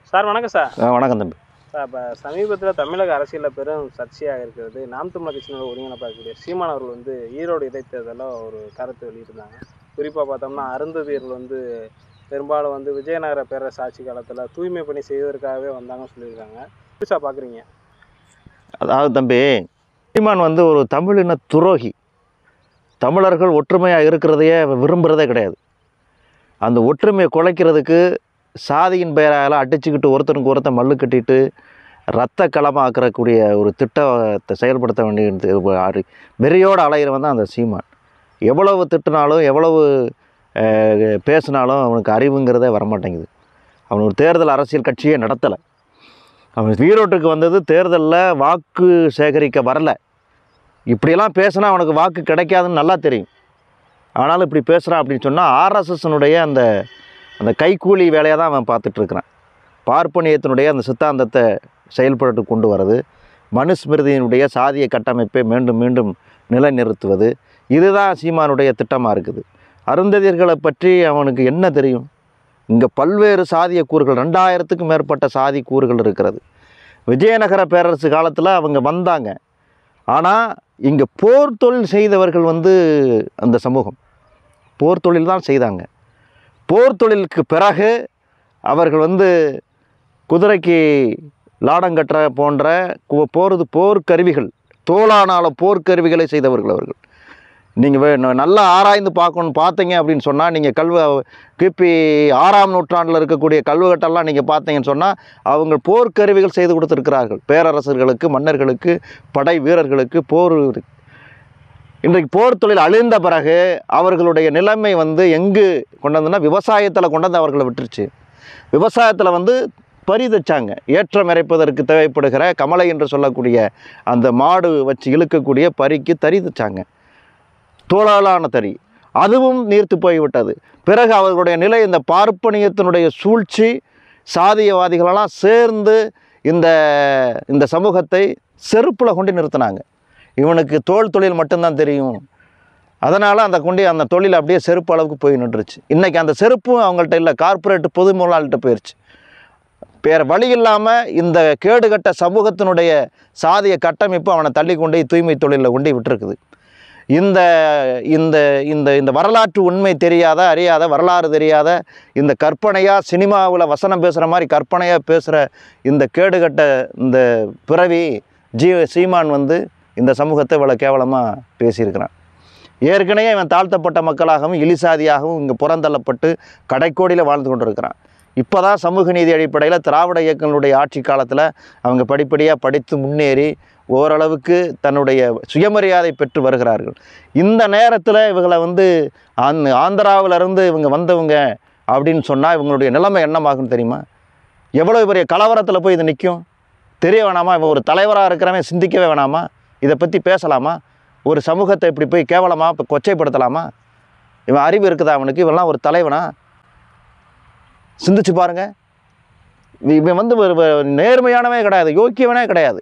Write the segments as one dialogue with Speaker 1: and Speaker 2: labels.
Speaker 1: Sir வணக்கம் sir
Speaker 2: ஆ, வணக்கம் தம்பி
Speaker 1: சார் இப்போ சமீபத்தில் தமிழக அரசியலில் பெரும் சர்ச்சையாக இருக்கிறது நாம் தமிழர் கட்சியினர் ஒருங்கிணைப்பாக்கக்கூடிய சீமான் அவர்கள் வந்து ஈரோடு இடைத்தேர்தலில் ஒரு கருத்து வெளியிட்டிருந்தாங்க குறிப்பாக பார்த்தோம்னா அருந்ததியர்கள் வந்து பெரும்பாலும் வந்து விஜயநகர பேரரசு ஆட்சி காலத்தில் தூய்மை பணி செய்வதற்காகவே வந்தாங்கன்னு சொல்லியிருக்காங்க எப்படி சார் பார்க்குறீங்க
Speaker 2: அதாவது தம்பி சீமான் வந்து ஒரு தமிழின துரோகி தமிழர்கள் ஒற்றுமையாக இருக்கிறதையே விரும்புகிறதே கிடையாது அந்த ஒற்றுமையை குலைக்கிறதுக்கு சாதியின் பெயரால் அடிச்சுக்கிட்டு ஒருத்தனுக்கு ஒருத்தன் மல்லு கட்டிட்டு ரத்த களமாக்கக்கூடிய ஒரு திட்டத்தை செயல்படுத்த வேண்டிய வெறியோடு அலைகிறவன் தான் அந்த சீமான் எவ்வளவு திட்டினாலும் எவ்வளவு அஹ், பேசினாலும் அவனுக்கு அறிவுங்கிறதே வரமாட்டேங்குது அவன் ஒரு தேர்தல் அரசியல் கட்சியே நடத்தலை அவன் ஈரோட்டுக்கு வந்தது தேர்தலில் வாக்கு சேகரிக்க வரல இப்படியெல்லாம் பேசினா அவனுக்கு வாக்கு கிடைக்காதுன்னு நல்லா தெரியும் ஆனாலும் இப்படி பேசுகிறான் அப்படின்னு சொன்னால் ஆர்எஸ்எஸ்னுடைய அந்த அந்த கைக்கூலி வேலையை தான் அவன் பார்த்துட்ருக்கிறான் பார்ப்பனியத்தினுடைய அந்த சித்தாந்தத்தை செயல்பட்டு கொண்டு வர்றது மனுஸ்மிருதியினுடைய சாதிய கட்டமைப்பை மீண்டும் மீண்டும் நிலைநிறுத்துவது இதுதான் சீமானுடைய திட்டமாக இருக்குது அருந்ததியர்களை பற்றி அவனுக்கு என்ன தெரியும் இங்கே பல்வேறு சாதிய கூறுகள் ரெண்டாயிரத்துக்கும் மேற்பட்ட சாதி கூறுகள் இருக்கிறது விஜயநகர பேரரசு காலத்தில் அவங்க வந்தாங்க ஆனால் இங்கே போர் தொழில் செய்தவர்கள் வந்து அந்த சமூகம் போர் தொழில் தான் செய்தாங்க போர் தொழிலுக்கு பிறகு அவர்கள் வந்து குதிரைக்கு லாடங்கட்டுற போன்ற கு- போரது போர்க்கருவிகள் தோளானால போர்க்கருவிகளை செய்தவர்கள் அவர்கள் நீங்கள் நல்லா ஆராய்ந்து பார்க்கணும் பார்த்தீங்க அப்படின்னு சொன்னால் நீங்கள் கல்வ கிபி ஆறாம் நூற்றாண்டில் இருக்கக்கூடிய கல்வெட்டெல்லாம் நீங்கள் பார்த்தீங்கன்னு சொன்னால் அவங்க போர்க்கருவிகள் செய்து கொடுத்துருக்கிறார்கள் பேரரசர்களுக்கு மன்னர்களுக்கு படை வீரர்களுக்கு போர் இது. இன்றைக்கு போர் தொழில் அழிந்த பிறகு அவர்களுடைய நிலைமை வந்து எங்கு கொண்டு வந்ததுன்னா விவசாயத்தில் கொண்டு வந்து அவர்களை விட்டுருச்சு விவசாயத்தில் வந்து பறி தைச்சாங்க ஏற்றம் இறைப்பதற்கு தேவைப்படுகிற கமலை என்று சொல்லக்கூடிய அந்த மாடு வச்சு இழுக்கக்கூடிய பறிக்கு தறி தைச்சாங்க தோளாலான தறி அதுவும் நீர்த்து போய்விட்டது பிறகு அவர்களுடைய நிலை இந்த பார்ப்பனியத்தினுடைய சூழ்ச்சி சாதியவாதிகளெல்லாம் சேர்ந்து இந்த இந்த சமூகத்தை செருப்பில் கொண்டு நிறுத்தினாங்க இவனுக்கு தோல் தொழில் மட்டும்தான் தெரியும் அதனால் அந்த கொண்டு அந்த தொழில் அப்படியே செருப்பு அளவுக்கு போய் நின்றுச்சு இன்றைக்கி அந்த செருப்பும் அவங்கள்ட்ட இல்லை கார்ப்பரேட் பொது முதலாளிகிட்ட போயிடுச்சு வேறு வழி இல்லாமல் இந்த கேடுகட்ட சமூகத்தினுடைய சாதிய கட்டமைப்பு அவனை தள்ளி கொண்டு போய் தூய்மை தொழிலில் கொண்டு விட்டுருக்குது இந்த இந்த இந்த இந்த வரலாற்று உண்மை தெரியாத அறியாத வரலாறு தெரியாத இந்த கற்பனையாக சினிமாவில் வசனம் பேசுகிற மாதிரி கற்பனையாக பேசுகிற இந்த கேடுகட்ட இந்த பிறவி ஜீ சீமான் வந்து இந்த சமூகத்தை இவ்வளோ கேவலமாக பேசியிருக்கிறான் ஏற்கனவே இவன் தாழ்த்தப்பட்ட மக்களாகவும் இழிசாதியாகவும் இங்கே புறந்தள்ளப்பட்டு கடைக்கோடியில் வாழ்ந்து கொண்டிருக்கிறான் இப்போ தான் சமூக நீதி அடிப்படையில் திராவிட இயக்கங்களுடைய ஆட்சி காலத்தில் அவங்க படிப்படியாக படித்து முன்னேறி ஓரளவுக்கு தன்னுடைய சுயமரியாதை பெற்று வருகிறார்கள் இந்த நேரத்தில் இவங்களை வந்து ஆந் ஆந்திராவிலிருந்து இவங்க வந்தவங்க அப்படின்னு சொன்னால் இவங்களுடைய நிலைமை என்னமாகும்னு தெரியுமா எவ்வளோ பெரிய கலவரத்தில் போய் இது நிற்கும் தெரிய வேணாமா இவன் ஒரு தலைவராக இருக்கிறவன் சிந்திக்கவே வேணாமா இதை பற்றி பேசலாமா ஒரு சமூகத்தை இப்படி போய் கேவலமாக இப்போ கொச்சைப்படுத்தலாமா இவன் அறிவு இருக்குதா அவனுக்கு இவன்லாம் ஒரு தலைவனா சிந்திச்சு பாருங்க இவன் வந்து ஒரு ஒரு நேர்மையானவே கிடையாது யோக்கியவனே கிடையாது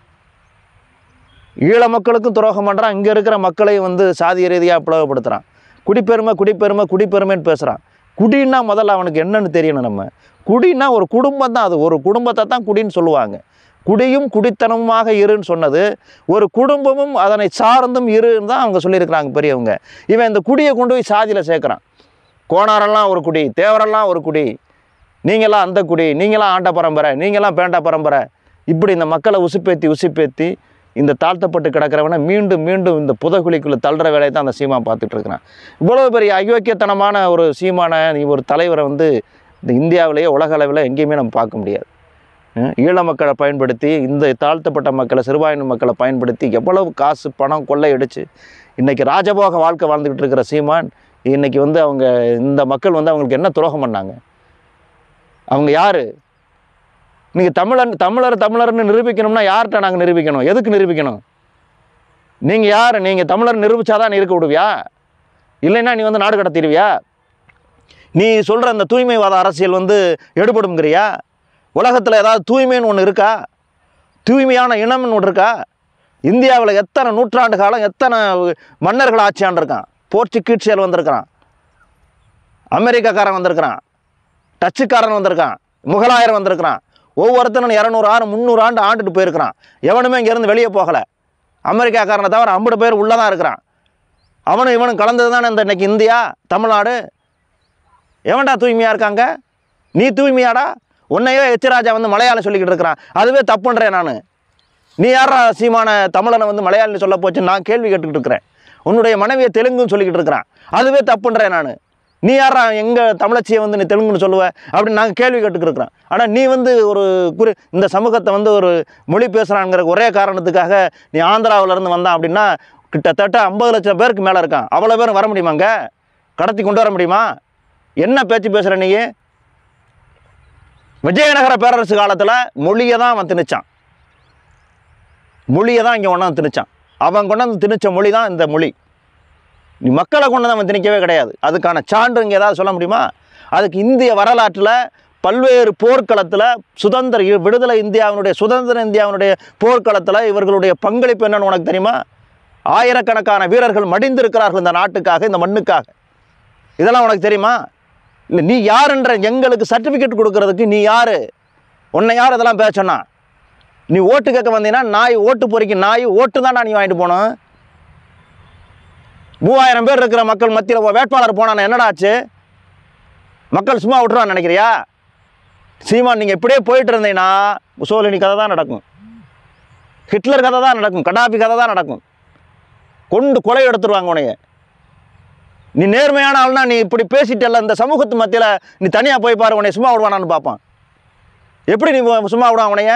Speaker 2: ஈழ மக்களுக்கும் துரோகம் பண்ணுறான் இங்கே இருக்கிற மக்களையும் வந்து சாதிய ரீதியாக பிளவுபடுத்துகிறான் குடிப்பெருமை குடிப்பெருமை குடிப்பெருமைன்னு பேசுகிறான் குடின்னா முதல்ல அவனுக்கு என்னன்னு தெரியணும் நம்ம குடின்னா ஒரு குடும்பம் தான் அது ஒரு குடும்பத்தை தான் குடின்னு சொல்லுவாங்க குடியும் குடித்தனமுமாக இருன்னு சொன்னது ஒரு குடும்பமும் அதனை சார்ந்தும் இருன்னு தான் அவங்க சொல்லியிருக்கிறாங்க பெரியவங்க இவன் இந்த குடியை கொண்டு போய் சாதியில் சேர்க்குறான் கோணாரெல்லாம் ஒரு குடி தேவரெல்லாம் ஒரு குடி நீங்களாம் அந்த குடி நீங்களாம் ஆண்ட பரம்பரை நீங்களாம் பேண்ட பரம்பரை இப்படி இந்த மக்களை உசுப்பேத்தி உசுப்பேத்தி இந்த தாழ்த்தப்பட்டு கிடக்கிறவனை மீண்டும் மீண்டும் இந்த புதகுழிக்குள்ள தள்ளுற வேலையை தான் அந்த சீமா பார்த்துட்டு இருக்கிறான் இவ்வளோ பெரிய அயோக்கியத்தனமான ஒரு சீமான நீ ஒரு தலைவரை வந்து இந்த இந்தியாவிலேயே உலக அளவில் எங்கேயுமே நம்ம பார்க்க முடியாது ஹம், ஈழ மக்களை பயன்படுத்தி இந்த தாழ்த்தப்பட்ட மக்களை சிறுபான்மை மக்களை பயன்படுத்தி எவ்வளவு காசு பணம் கொள்ளையடிச்சு இன்றைக்கி ராஜபோக வாழ்க்கை வாழ்ந்துக்கிட்டு இருக்கிற சீமான் இன்றைக்கி வந்து அவங்க இந்த மக்கள் வந்து அவங்களுக்கு என்ன துரோகம் பண்ணாங்க அவங்க யார் நீங்கள் தமிழன் தமிழர் தமிழர்னு நிரூபிக்கணும்னா யார்கிட்ட நாங்கள் நிரூபிக்கணும் எதுக்கு நிரூபிக்கணும் நீங்கள் யார் நீங்கள் தமிழர் நிரூபிச்சாதான் நீ இருக்க விடுவியா இல்லைன்னா நீ வந்து நாடு கடத்திடுவியா நீ சொல்கிற அந்த தூய்மைவாத அரசியல் வந்து எடுபடுங்கிறியா உலகத்தில் ஏதாவது தூய்மைன்னு ஒன்று இருக்கா தூய்மையான இனம்னு ஒன்று இருக்கா இந்தியாவில் எத்தனை நூற்றாண்டு காலம் எத்தனை மன்னர்கள் ஆட்சி ஆண்டிருக்கான் போர்ச்சுகீட்சியல் வந்திருக்கிறான் அமெரிக்காக்காரன் வந்திருக்கிறான் டச்சுக்காரன் வந்திருக்கான் முகலாயர் வந்திருக்கிறான் ஒவ்வொருத்தனும் இரநூறு ஆறு முந்நூறு ஆண்டு ஆண்டுட்டு போயிருக்கிறான் எவனுமே இங்கேருந்து வெளியே போகலை அமெரிக்காக்காரனை தவிர ஐம்பது பேர் உள்ளே தான் இருக்கிறான் அவனும் இவனும் கலந்தது தானே இந்த இன்னைக்கு இந்தியா தமிழ்நாடு எவன்டா தூய்மையாக இருக்காங்க நீ தூய்மையாடா உன்னையோ எச்சிராஜா வந்து மலையாளம் சொல்லிக்கிட்டு இருக்கிறான் அதுவே தப்புன்றேன் நான் நீ யாரா சீமான தமிழனை வந்து மலையாளம் சொல்ல போச்சுன்னு நான் கேள்வி கேட்டுக்கிட்டு இருக்கிறேன் உன்னுடைய மனைவியை தெலுங்குன்னு சொல்லிக்கிட்டு இருக்கிறான் அதுவே தப்புன்றேன் நான் நீ யாரா எங்கள் தமிழச்சியை வந்து நீ தெலுங்குன்னு சொல்லுவ அப்படின்னு நாங்கள் கேள்வி கேட்டுக்கிட்டு இருக்கிறோம் ஆனால் நீ வந்து ஒரு குறி இந்த சமூகத்தை வந்து ஒரு மொழி பேசுகிறாங்கிற ஒரே காரணத்துக்காக நீ ஆந்திராவிலேருந்து வந்தான் அப்படின்னா கிட்டத்தட்ட ஐம்பது லட்சம் பேருக்கு மேலே இருக்கான் அவ்வளோ பேரும் வர முடியுமாங்க கடத்தி கொண்டு வர முடியுமா என்ன பேச்சு பேசுகிற நீ விஜயநகர பேரரசு காலத்தில் மொழியை தான் அவன் திணிச்சான் மொழியை தான் இங்கே கொண்டாந்து திணிச்சான் அவன் கொண்டாந்து திணிச்ச மொழி தான் இந்த மொழி நீ மக்களை கொண்டு வந்து அவன் திணிக்கவே கிடையாது அதுக்கான சான்று இங்கே ஏதாவது சொல்ல முடியுமா அதுக்கு இந்திய வரலாற்றில் பல்வேறு போர்க்களத்தில் சுதந்திர இ- விடுதலை இந்தியாவினுடைய சுதந்திர இந்தியாவினுடைய போர்க்களத்தில் இவர்களுடைய பங்களிப்பு என்னன்னு உனக்கு தெரியுமா ஆயிரக்கணக்கான வீரர்கள் மடிந்திருக்கிறார்கள் இந்த நாட்டுக்காக இந்த மண்ணுக்காக இதெல்லாம் உனக்கு தெரியுமா இல்லை நீ யாருன்ற எங்களுக்கு சர்டிஃபிகேட் கொடுக்கறதுக்கு நீ யார் உன்னை யார் இதெல்லாம் பேச சொன்னா நீ ஓட்டு கேட்க வந்தீங்கன்னா நாய் ஓட்டு பொறிக்கு நாய் ஓட்டு தான் நீ வாங்கிட்டு போகணும் மூவாயிரம் பேர் இருக்கிற மக்கள் மத்தியில் வேட்பாளர் போனான என்னடா ஆச்சு மக்கள் சும்மா விட்டுருவான்னு நினைக்கிறியா சீமான் நீங்கள் இப்படியே போயிட்டு இருந்தீங்கன்னா முசோலினி கதை தான் நடக்கும் ஹிட்லர் கதை தான் நடக்கும் கடாபி கதை தான் நடக்கும் கொண்டு கொலை எடுத்துருவாங்க உனைய நீ நேர்மையான ஆள்னா நீ இப்படி பேசிட்டல்ல இந்த சமூகத்து மத்தியில் நீ தனியாக போய் பாரு உன்னை சும்மா விடுவானான்னு பார்ப்பான் எப்படி நீ உ- சும்மா விடுவான் உனைய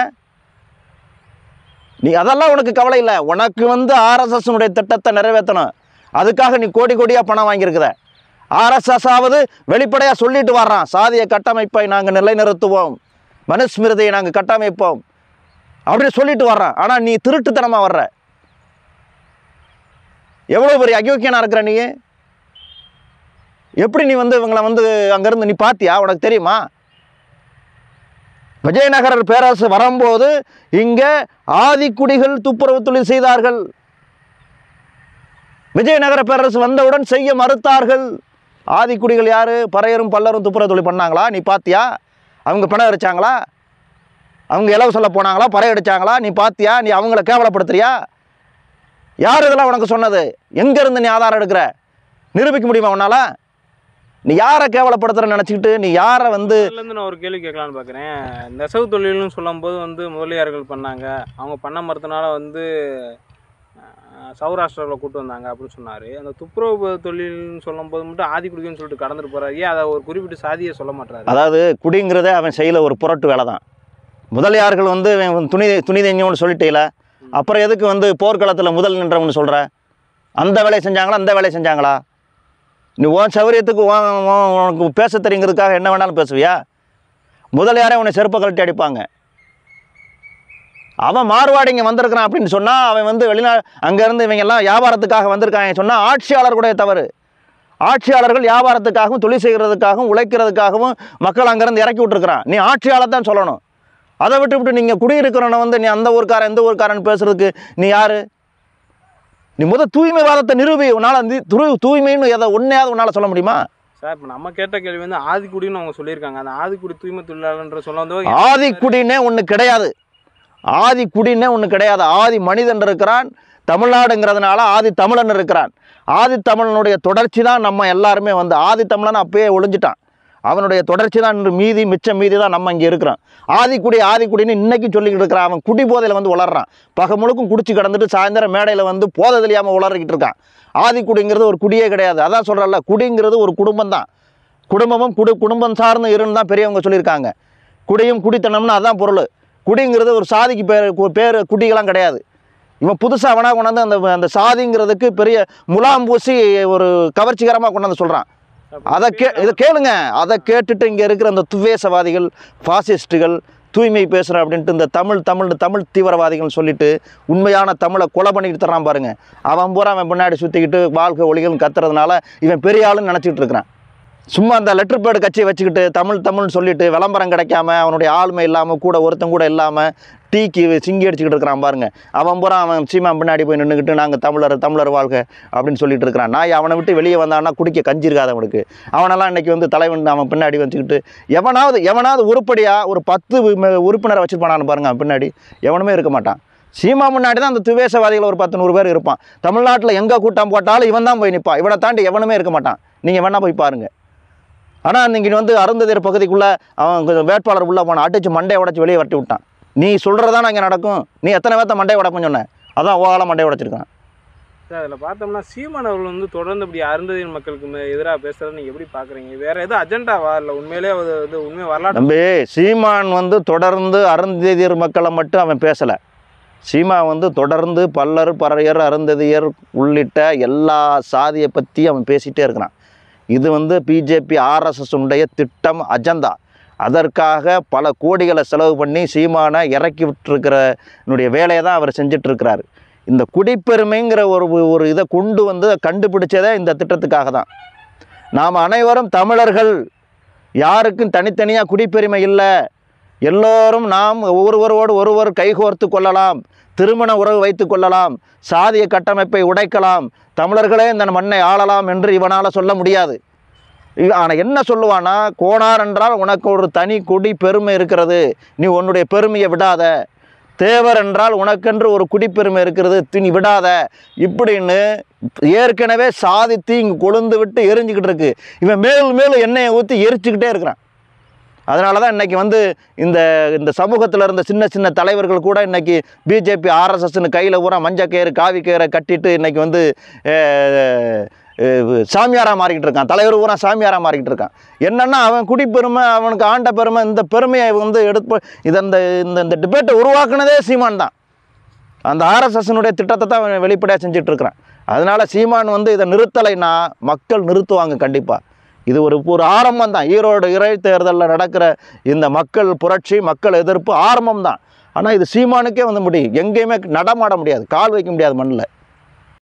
Speaker 2: நீ அதெல்லாம் உனக்கு கவலை இல்லை உனக்கு வந்து ஆர்எஸ்எஸ்னுடைய திட்டத்தை நிறைவேற்றணும் அதுக்காக நீ கோடி கோடியாக பணம் வாங்கியிருக்குத ஆர்எஸ்எஸ் ஆவது வெளிப்படையாக சொல்லிட்டு வர்றான் சாதிய கட்டமைப்பை நாங்கள் நிலைநிறுத்துவோம் மனுஸ்மிருதியை நாங்கள் கட்டமைப்போம் அப்படின்னு சொல்லிட்டு வர்றான் ஆனால் நீ திருட்டுத்தனமாக வர்ற எவ்வளோ பெரிய அயோக்கியனா இருக்கிற நீ எப்படி நீ வந்து இவங்களை வந்து அங்கேருந்து நீ பார்த்தியா உனக்கு தெரியுமா விஜயநகர பேரரசு வரும்போது இங்கே ஆதிக்குடிகள் துப்புரவு தொழில் செய்தார்கள் விஜயநகர பேரரசு வந்தவுடன் செய்ய மறுத்தார்கள் ஆதிக்குடிகள் யார் பறையரும் பல்லரும் துப்புரவு தொழில் பண்ணாங்களா நீ பார்த்தியா அவங்க பணம் அடிச்சாங்களா அவங்க இலவு சொல்ல போனாங்களா பறை அடிச்சாங்களா நீ பார்த்தியா நீ அவங்கள கேவலப்படுத்துறியா யார் இதெல்லாம் உனக்கு சொன்னது எங்கேருந்து நீ ஆதாரம் எடுக்கிற நிரூபிக்க முடியுமா உன்னால நீ யாரை கேவலப்படுத்துறன்னு நினச்சிக்கிட்டு நீ யாரை வந்து
Speaker 1: இருந்து நான் ஒரு கேள்வி கேட்கலான்னு பார்க்குறேன் நெசவு தொழில்னு சொல்லும்போது வந்து முதலியார்கள் பண்ணாங்க அவங்க பண்ண மறுத்தனால வந்து அஹ், சௌராஷ்டிராவில் கூட்டு வந்தாங்க அப்படின்னு சொன்னார் அந்த துப்புரவு தொழில்னு சொல்லும்போது மட்டும் ஆதி குடிக்குன்னு சொல்லிட்டு கடந்துட்டு போறாரு ஏன் அதை ஒரு குறிப்பிட்ட சாதியை சொல்ல மாட்டாரு
Speaker 2: அதாவது குடிங்கிறதே அவன் செய்யல ஒரு புரட்டு வேலை தான் முதலியார்கள் வந்து இவன் துணி துணி தெஞ்சவனு சொல்லிட்டேல அப்புறம் எதுக்கு வந்து போர்க்களத்தில் முதல் நின்றவனு சொல்கிற அந்த வேலையை செஞ்சாங்களா அந்த வேலையை செஞ்சாங்களா நீ உன் சௌரியத்துக்கு உன் உன் உனக்கு பேச தெரியுங்கிறதுக்காக என்ன வேணாலும் பேசுவியா முதலியாரே உன்னை செருப்பை கழட்டி அடிப்பாங்க அவன் மார்வாடி இங்கே வந்திருக்கிறான் அப்படின்னு சொன்னால் அவன் வந்து வெளிநா அங்கேருந்து இவங்க எல்லாம் வியாபாரத்துக்காக வந்திருக்காங்க சொன்னால் ஆட்சியாளர்களுடைய தவறு ஆட்சியாளர்கள் வியாபாரத்துக்காகவும் தொழில் செய்கிறதுக்காகவும் உழைக்கிறதுக்காகவும் மக்கள் அங்கேருந்து இறக்கி விட்டுருக்குறான் நீ ஆட்சியாளர் தான் சொல்லணும் அதை விட்டுவிட்டு நீங்கள் குடியிருக்கிறவனை வந்து நீ அந்த ஊர்க்காரன் இந்த ஊர்க்காரன் பேசுறதுக்கு நீ யார் நீ முத தூய்மைவாதத்தை நிரூபி உன்னால் வந்து துரு தூய்மைன்னு எதை ஒன்றையாவது உன்னால் சொல்ல முடியுமா
Speaker 1: சார் இப்போ நம்ம கேட்ட கேள்வி வந்து ஆதிக்குடின்னு அவங்க சொல்லியிருக்காங்க அந்த ஆதிக்குடி தூய்மை தொழிலாளர்ன்ற சொல்ல வந்து
Speaker 2: ஆதிக்குடின்னே ஒன்று கிடையாது ஆதிக்குடின்னே ஒன்று கிடையாது ஆதி மனிதன் இருக்கிறான் தமிழ்நாடுங்கிறதுனால ஆதி தமிழன் இருக்கிறான் ஆதி தமிழனுடைய தொடர்ச்சி தான் நம்ம எல்லாருமே வந்து ஆதி தமிழன் அப்பயே ஒளிஞ்சிட்டான் அவனுடைய தொடர்ச்சி தான் இன்று மீதி மிச்சம் மீதி தான் நம்ம இங்கே இருக்கிறோம் ஆதிக்குடி ஆதிக்குடின்னு இன்னைக்கு சொல்லிக்கிட்டு இருக்கிறான் அவன் குடி போதையில் வந்து உளறான் பகை முழுக்கும் குடிச்சு கிடந்துட்டு சாயந்தரம் மேடையில் வந்து போதை தெரியாமல் உளறிக்கிட்டு இருக்கான் ஆதிக்குடிங்கிறது ஒரு குடியே கிடையாது அதான் சொல்கிறல்ல குடிங்கிறது ஒரு குடும்பம் தான் குடும்பமும் குடு குடும்பம் சார்ந்து இருன்னு தான் பெரியவங்க சொல்லியிருக்காங்க குடியும் குடித்தனம்னு அதான் பொருள் குடிங்கிறது ஒரு சாதிக்கு பேர் கு- பேர் குடிகளாம் கிடையாது இவன் புதுசாக அவனா கொண்டாந்து அந்த அந்த சாதிங்கிறதுக்கு பெரிய முலாம் பூசி ஒரு கவர்ச்சிகரமாக கொண்டாந்து சொல்கிறான் அதை கே இதை கேளுங்க அதை கேட்டுட்டு இங்கே இருக்கிற அந்த துவேசவாதிகள் ஃபாசிஸ்ட்டுகள் தூய்மை பேசுகிறேன் அப்படின்ட்டு இந்த தமிழ் தமிழ் தமிழ் தீவிரவாதிகள் சொல்லிட்டு உண்மையான தமிழை கொலை பண்ணிட்டு தர்றான் பாருங்க அவன் பூரா அவன் பின்னாடி சுற்றிக்கிட்டு வாழ்க்கை ஒளிகள் கத்துறதுனால இவன் பெரிய ஆளுன்னு நினச்சிட்டு இருக்கிறான் சும்மா அந்த லெட்டர் பேர்டு கட்சியை வச்சுக்கிட்டு தமிழ் தமிழ்னு சொல்லிட்டு விளம்பரம் கிடைக்காம அவனுடைய ஆளுமை இல்லாமல் கூட ஒருத்தன் கூட இல்லாமல் டீக்கு சிங்கி அடிச்சுக்கிட்டு இருக்கிறான் பாருங்க அவன் பூரா அவன் சீமா பின்னாடி போய் நின்றுக்கிட்டு நாங்கள் தமிழர் தமிழர் வாழ்க அப்படின்னு சொல்லிட்டு இருக்கிறான் நான் அவனை விட்டு வெளியே வந்தான்னா குடிக்க கஞ்சி இருக்காது அவனுக்கு அவனெல்லாம் இன்னைக்கு வந்து தலைவன் அவன் பின்னாடி வச்சுக்கிட்டு எவனாவது எவனாவது உருப்படியாக ஒரு பத்து உ- உறுப்பினரை வச்சுருப்பானான்னு பாருங்க அவன் பின்னாடி எவனுமே இருக்க மாட்டான் சீமா முன்னாடி தான் அந்த துவேசவாதிகள் ஒரு பத்து நூறு பேர் இருப்பான் தமிழ்நாட்டில் எங்கே கூட்டம் போட்டாலும் இவன் தான் போய் நிற்பான் இவனை தாண்டி எவனுமே இருக்க மாட்டான் நீங்கள் வேணா போய் பாருங்க ஆனால் அன்றைக்கி வந்து அருந்ததியர் பகுதிக்குள்ளே அவன் கொஞ்சம் வேட்பாளர் உள்ளே போனான் அடிச்சு மண்டையை உடச்சி வெளியே வரட்டி விட்டான் நீ சொல்கிறதா இங்கே நடக்கும் நீ எத்தனை பேர்த்த மண்டையை உடப்பேன்னு சொன்னேன் அதான் ஓவால மண்டையை உடைச்சிருக்கான்
Speaker 1: சார் அதில் பார்த்தோம்னா சீமான் அவர்கள் வந்து தொடர்ந்து இப்படி அருந்ததியின் மக்களுக்கு எதிராக பேசுறதை நீங்கள் எப்படி பார்க்குறீங்க வேற எதுவும் அஜெண்டாவா இல்லை உண்மையிலே அது வந்து உண்மை வரலாற்று
Speaker 2: தம்பி சீமான் வந்து தொடர்ந்து அருந்ததியர் மக்களை மட்டும் அவன் பேசலை சீமா வந்து தொடர்ந்து பல்லர் பறையர் அருந்ததியர் உள்ளிட்ட எல்லா சாதியை பற்றி அவன் பேசிகிட்டே இருக்கிறான் இது வந்து பிஜேபி ஆர்எஸ்எஸ் உடைய திட்டம் அஜெண்டா அதற்காக பல கோடிகளை செலவு பண்ணி சீமானை இறக்கி விட்டுருக்கிற என்னுடைய வேலையை தான் அவர் செஞ்சிட்ருக்கிறாரு இந்த குடிப்பெருமைங்கிற ஒரு ஒரு இதை கொண்டு வந்து கண்டுபிடிச்சதே இந்த திட்டத்துக்காக தான் நாம் அனைவரும் தமிழர்கள் யாருக்கும் தனித்தனியாக குடிப்பெருமை இல்லை எல்லோரும் நாம் ஒருவரோடு ஒருவர் கைகோர்த்து கொள்ளலாம் திருமண உறவு வைத்து கொள்ளலாம் சாதிய கட்டமைப்பை உடைக்கலாம் தமிழர்களே இந்த மண்ணை ஆளலாம் என்று இவனால் சொல்ல முடியாது ஆனால் என்ன சொல்லுவானா கோணார் என்றால் உனக்கு ஒரு தனி குடி பெருமை இருக்கிறது நீ உன்னுடைய பெருமையை விடாத தேவர் என்றால் உனக்கென்று ஒரு குடிப்பெருமை இருக்கிறது தி- நீ விடாத இப்படின்னு ஏற்கனவே சாதித்து இங்கே கொழுந்து விட்டு எரிஞ்சுக்கிட்டு இருக்கு இவன் மேலும் மேலும் எண்ணெயை ஊற்றி எரிச்சுக்கிட்டே இருக்கிறான் அதனால தான் இன்றைக்கி வந்து இந்த இந்த சமூகத்தில் இருந்த சின்ன சின்ன தலைவர்கள் கூட இன்றைக்கி பிஜேபி ஆர்எஸ்எஸ்னு கையில் பூரா மஞ்சள் கயிறு காவி கயிறை கட்டிட்டு இன்றைக்கி வந்து அஹ், அஹ், சாமியாரா மாறிக்கிட்டு இருக்கான் தலைவர் பூரா சாமியாரா மாறிக்கிட்டு இருக்கான் என்னென்னா அவன் குடிப்பெருமை அவனுக்கு ஆண்ட பெருமை இந்த பெருமையை வந்து எடுப்பு இதை இந்த இந்த இந்த டிபேட்டை உருவாக்குனதே சீமான் தான் அந்த ஆர்எஸ்எஸ்னுடைய திட்டத்தை தான் அவன் வெளிப்படையாக செஞ்சுட்டு இருக்கிறான் அதனால் சீமான் வந்து இதை நிறுத்தலைன்னா மக்கள் நிறுத்துவாங்க கண்டிப்பாக இது ஒரு ஒரு ஆரம்பம் தான் ஈரோடு இடைத்தேர்தலில் நடக்கிற இந்த மக்கள் புரட்சி மக்கள் எதிர்ப்பு ஆரம்பம் தான் ஆனால் இது சீமானுக்கே வந்து முடியும் எங்கேயுமே நடமாட முடியாது கால் வைக்க முடியாது மண்ணில்